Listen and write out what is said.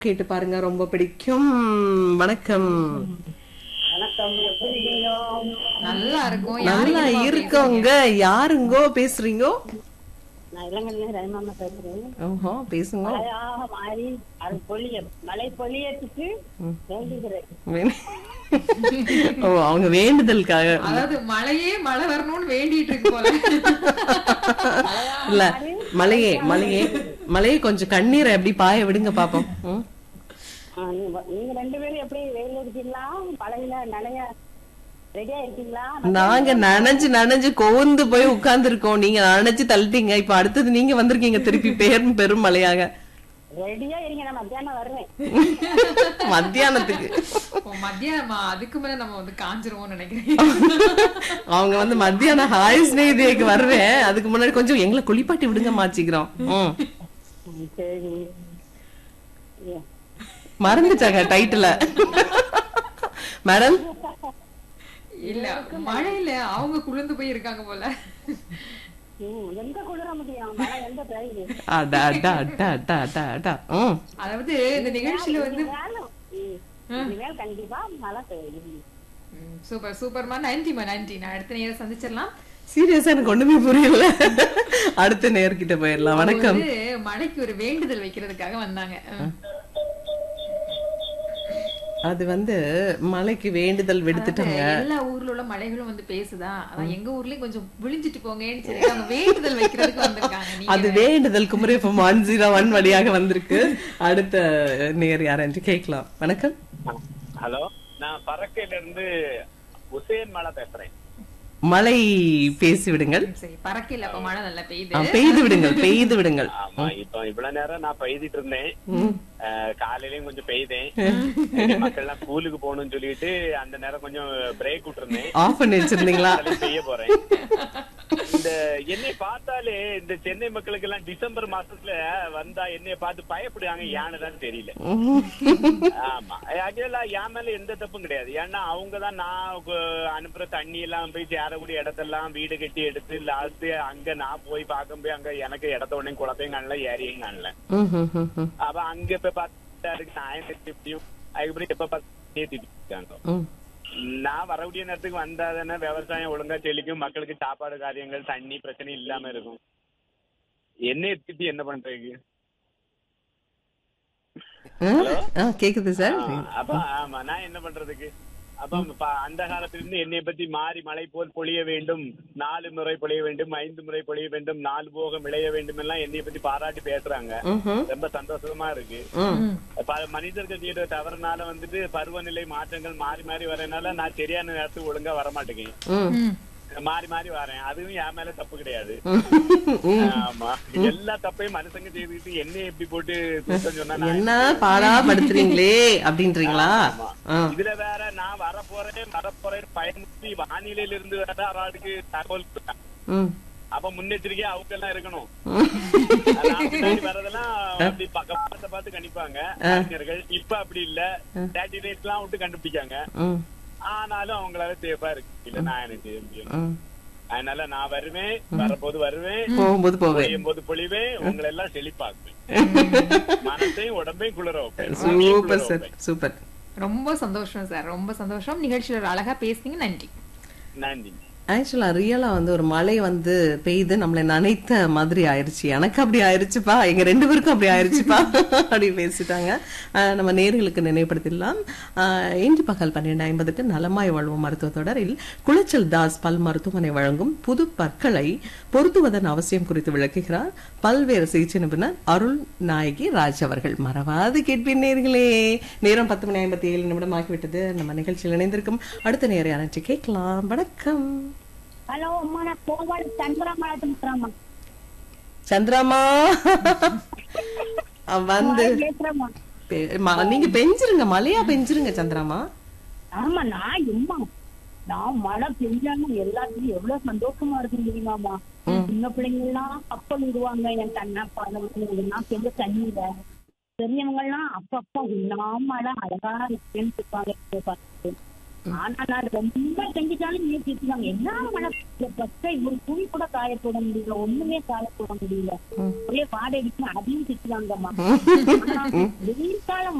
கேட்டு பாருங்க ரொம்ப பிடிக்கும் வணக்கம் வணக்கம் எப்படி இருக்கீங்க நல்லா இருக்கும் நல்லா இருக்கோங்க யாருங்கோ பேசுறீங்க நான் இளங்கல்ல ரவிமாமா பேசுறேன் ஓஹோ பேசுங்க மழையாக மாறி அது பொழிய மழை பொழியத்துக்கு வேண்டுகிறேன் வே- ஓ அவங்க வேண்டுதலுக்காக அதாவது மழையே மழை வரணும்னு வேண்டிட்டு இருக்கு போல இல்ல மலையே மலையே மலையே கொஞ்சம் கண்ணீரை எப்படி பாய விடுங்க பாப்போம் ம். ஆ, நீங்க நீங்க ரெண்டு பேரும் எப்படி வெயில் இருக்கீங்களா மழையில நனைய ரெடியா இருக்கீங்களா நாங்க நனைஞ்சு நனைஞ்சு கோந்து போய் உட்கார்ந்து இருக்கோம் நீங்க நனைஞ்சு தள்ளிட்டீங்க இப்ப அடுத்தது நீங்க வந்திருக்கீங்க திருப்பி பெரும் பெரும் மலையாக ரெடியா இருங்க நான் மத்தியானம் வருவேன் மத்தியானத்துக்கு ஓ, மத்தியானமா அதுக்கு மேல நம்ம வந்து காஞ்சிருவோம்னு நினைக்கிறேன் அவங்க வந்து மத்தியானம் ஹாய் ஸ்நேகிதிக்கு வருவேன் அதுக்கு முன்னாடி கொஞ்சம் எங்களை குளிப்பாட்டி விடுங்க மாச்சிக்கிறோம் ம். ம், சரி ஏ, மறந்துட்டாங்க டைட்டில மேடம் இல்ல மழையில அவங்க குளிர்ந்து போய் இருக்காங்க போல ம், எங்க குளிர முடியும் மழை எந்த பெய்யுது அடா அடா அடா அடா அடா அடா ம் அதாவது இந்த நிகழ்ச்சியில வந்து இனிமேலும், ம், இனிமேல் கண்டிப்பா மழை பெய்யும் ம், சூப்பர் சூப்பர்மா நன்றிமா நன்றி நான் அடுத்த நேரம் சந்திச்சிடலாம் சீரியஸா எனக்கு ஒண்ணுமே புரியல அடுத்த நேர்கிட்ட போயிடலாம் வணக்கம் வந்து மழைக்கு ஒரு வேண்டுதல் வைக்கிறதுக்காக வந்தாங்க ம். அது வந்து மலைக்கு வேண்டுதல் விடுத்துட்டாங்க எல்லா ஊர்ல உள்ள மலைகளும் வந்து பேசுதா அதான் எங்க ஊர்லயும் கொஞ்சம் விழிஞ்சிட்டு போங்கன்னு சரி அவங்க வேண்டுதல் வைக்கிறதுக்கு வந்திருக்காங்க நீங்க அது வேண்டுதல் குமரி இப்ப ஒன் ஜீரோ ஒன் வழியாக வந்திருக்கு அடுத்த நேர் யார் என்று கேட்கலாம் வணக்கம் ஹலோ நான் பறக்கையில இருந்து உசேன் மலை பேசுறேன் மழை பேசி விடுங்கள் சரி பறக்கல அப்ப மழை நல்லா ஆ, பெய்யுது பெய்து விடுங்கள் பெய்து விடுங்கள் ஆமா இப்போ இவ்வளவு நேரம் நான் பெய்திட்டு இருந்தேன் அஹ், காலையிலயும் கொஞ்சம் பெய்தேன் மக்கள் எல்லாம் ஸ்கூலுக்கு போகணும்னு சொல்லிட்டு அந்த நேரம் கொஞ்சம் பிரேக் விட்டுருந்தேன் ஆஃப் பண்ணி வச்சிருந்தீங்களா அதுலயும் பெய்ய போறேன் இந்த என்னை பார்த்தாலே இந்த சென்னை மக்களுக்கு எல்லாம் டிசம்பர் மாசத்துல வந்தா என்னைய பார்த்து பயப்படுவாங்க யானைதான் தெரியல ஆமா ஆக்சுவலா என் மேல எந்த தப்பும் கிடையாது ஏன்னா அவங்கதான் நான் கு- அனுப்புற தண்ணி எல்லாம் போய் சேரக்கூடிய இடத்தெல்லாம் வீடு கட்டி எடுத்து லாஸ்ட் அங்க நான் போய் பார்க்க போய் அங்க எனக்கு இடத்த உடனே குழப்பையும் காணல ஏரியும் காணல ம், ம், ம், ம், அப்ப அங்க போய் பார்த்தா அதுக்கு நான் எப்படியும் அதுக்கப்புறம் எப்ப பார்த்து இருக்காங்க ம். நான் வரக்கூடிய நேரத்துக்கு வந்தாதானே விவசாயம் ஒழுங்கா செழிக்கும் மக்களுக்கு சாப்பாடு காரியங்கள் தண்ணி பிரச்சனை இல்லாம இருக்கும் என்ன எடுத்துட்டு என்ன பண்றதுக்கு ஆ? ஆ, கேக்குது சார் ஆ, அப்ப ஆமா நான் என்ன பண்றதுக்கு அப்ப ப- அந்த காலத்துல இருந்து என்னை பத்தி மாறி மழை போல் பொழிய வேண்டும் நாலு முறை பொழிய வேண்டும் ஐந்து முறை பொழிய வேண்டும் நாலு போகம் விளைய வேண்டும் எல்லாம் என்னைய பத்தி பாராட்டி பேசுறாங்க ம்ஹும். ரொம்ப சந்தோஷமா இருக்கு ம். ப- மனிதர்கள் செய்யற தவறுனால வந்துட்டு பருவநிலை மாற்றங்கள் மாறி மாறி வரனால நான் சரியான நேரத்துக்கு ஒழுங்கா வர மாட்டேங்க ம். ம். மாறி மாறி வரேன் அதுவும் என் மேல தப்பு கிடையாது ம். ஆமா எல்லா தப்பையும் மனுஷங்க செய்துக்கிட்டு என்ன எப்படி போட்டு குத்தம் சொன்னா நான் என்ன பாடா படுத்துறீங்களே அப்படின்றீங்களா ஆமா. ஆ. இதுல வேற நான் வர போறேன் வர போறேன் பயமுறுத்தி வானிலையில இருந்து வேற அவளுக்கு தகவல் கொடுத்தாங்க. ம். அப்ப முன்னெச்சரிக்கையா அவங்க எல்லாம் இருக்கணும் ம். நான் முன்னாடி வரதெல்லாம் அப்படி பக்கம் பார்த்து பார்த்து கணிப்பாங்க அறிஞர்கள் இப்ப அப்படி இல்ல சேட்டிலைட் எல்லாம் விட்டு கண்டுபிடிக்காங்க ம். ஆனாலும் அவங்களால சேஃபா இருக்கு இல்ல நான் எனக்கு செய்ய முடியும் ம். அதனால நான் வருவேன் வரப்போது வருவேன் போகும்போது போவேன் பொழியும் போது பொழிவேன் உங்களை எல்லாம் செழிப்பாக்குவேன் மனசையும் உடம்பையும் குளிர வைப்பேன் பூமியையும் சூப்பர் குளிர சார் வைப்பேன். சூப்பர் ரொம்ப சந்தோஷம் சார் ரொம்ப சந்தோஷம் நிகழ்ச்சியில ஒரு அழகா பேசுனீங்க நன்றி நன்றி ஆக்சுவலா ரியலா வந்து ஒரு மழை வந்து பெய்து நம்மளை நனைத்த மாதிரி ஆயிருச்சு எனக்கு அப்படி ஆயிருச்சுப்பா எங்க ரெண்டு பேருக்கும் அப்படி ஆயிருச்சுப்பா அப்படி பேசிட்டாங்க ஆஹ் நம்ம நேர்களுக்கு நினைவுபடுத்திடலாம் ஆஹ் இன்று பகல் பன்னிரண்டு ஐம்பதுக்கு நலமாய் வாழ்வும் மருத்துவ தொடரில் குளச்சல் தாஸ் பல் மருத்துவமனை வழங்கும் புது பற்களை பொருத்துவதன் அவசியம் குறித்து விளக்குகிறார் பல்வேறு சிகிச்சை நிபுணர் அருள் நாயகி ராஜ் அவர்கள் மறவாது கேட்பின் நேர்களே நேரம் பத்து மணி ஐம்பத்தி ஏழு நிமிடம் ஆகிவிட்டது நம்ம நிகழ்ச்சியில் இணைந்திருக்கும் அடுத்த நேரம் யாராச்சும் கேட்கலாம் வணக்கம் ஹலோ அம்மா நான் கோவால் சந்திரமலை பேசுறேம்மா சந்திராமா அஹ் வந்து பேசுறேம்மா பெ- ம- நீங்க பெஞ்சிருங்க மலையா பெஞ்சிருங்க சந்திராமா ஆமா நான் எம்மா நான் மழை பெஞ்சாலும் எல்லாத்துலயும் எவ்வளவு சந்தோஷமா இருக்கு தெரியுமாமா சின்ன பிள்ளைங்க எல்லாம் கப்பல் விடுவாங்க என் தண்ணா எல்லாம் பெரிய தண்ணியில பெரியவங்க எல்லாம் அப்பப்பா எல்லாம் மழை அழகா இருக்குன்னு இருப்பாங்க பார்த்து ஆனா நான் ரொம்ப செஞ்சுட்டாலும் நீ திட்டுவாங்க என்ன மழை பச்சை ஒரு துணி கூட காய போட முடியல ஒண்ணுமே காய போட முடியல ஒரே வாடகை அடிச்சு அதையும் திட்டுவாங்கம்மா ஆனா வெயில் காலம்